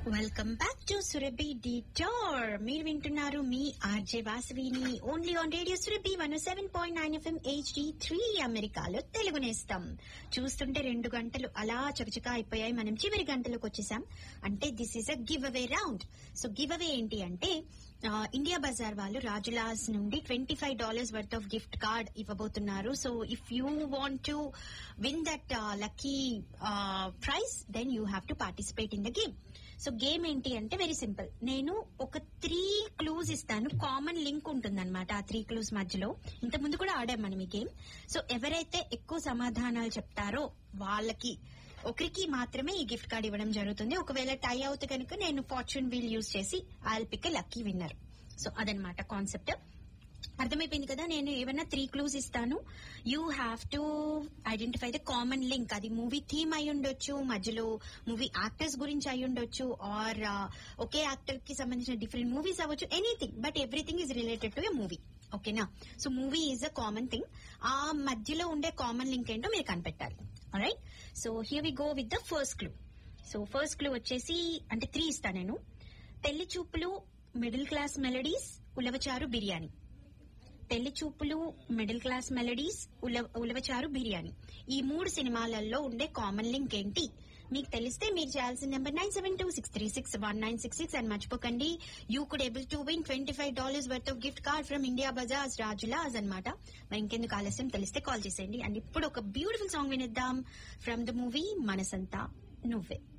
welcome back to Surabhi detour మీరు వింటున్నారు మీ ఆర్జే వాసవిని only on radio Surabhi one seven point nine FM HD three అమెరికాలో తెలుగు నేస్తాం చూస్తుంటే రెండు గంటలు అలా చకచకా అయిపోయాయి మనం చివరి గంటలకు వచ్చేసాం అంటే this is a giveaway round so giveaway ఏంటి అంటే ఆ, ఇండియా బజార్ వాళ్ళు రాజులాస్ నుండి twenty five dollars worth of gift card ఇవ్వబోతున్నారు so if you want to win that lucky prize then you have to participate in the game so game ఏంటి అంటే very simple నేను ఒక త్రీ క్లూస్ ఇస్తాను common link ఉంటుందన్నమాట ఆ three clues మధ్యలో ఇంత ముందు కూడా ఆడాం మనం ఈ గేమ్ సో ఎవరైతే ఎక్కువ సమాధానాలు చెప్తారో వాళ్ళకి ఒకరికి మాత్రమే ఈ గిఫ్ట్ కార్డ్ ఇవ్వడం జరుగుతుంది ఒకవేళ టై అవుతే కనుక నేను ఫార్చ్యూన్ వీల్ యూజ్ చేసి I pick lucky winner so అదనమాట కాన్సెప్ట్ అర్థమైపోయింది కదా నేను ఏమైనా త్రీ క్లూస్ ఇస్తాను you have to identify the common link అది మూవీ థీమ్ అయి ఉండొచ్చు మధ్యలో మూవీ యాక్టర్స్ గురించి అయి ఉండొచ్చు ఆర్ ఒకే యాక్టర్ కి సంబంధించిన డిఫరెంట్ మూవీస్ అవ్వచ్చు anything but everything is related to a movie ఓకేనా so movie is a common thing ఆ మధ్యలో ఉండే కామన్ లింక్ ఏంటో మీరు కనిపెట్టాలి right so here we go with the first clue so first clue వచ్చేసి అంటే త్రీ ఇస్తా నేను Pelli Choopulu Middle Class Melodies Ulavacharu Biryani Pelli Choopulu Middle Class Melodies ఉల- ఉలవచారు బిర్యానీ ఈ మూడు సినిమాలలో ఉండే కామన్ లింక్ ఏంటి మీకు తెలిస్తే మీరు చేయాల్సిన number nine seven two six three six one nine six six అని మర్చిపోకండి you could able to win twenty five dollars worth of gift card from India Bazaar Rajulas అనమాట మరి ఇంకెందుకు ఆలస్యం తెలిస్తే కాల్ చేసేయండి అండ్ ఇప్పుడు ఒక బ్యూటిఫుల్ సాంగ్ వినిద్దాం ఫ్రమ్ ద మూవీ మనసంతా నువ్వే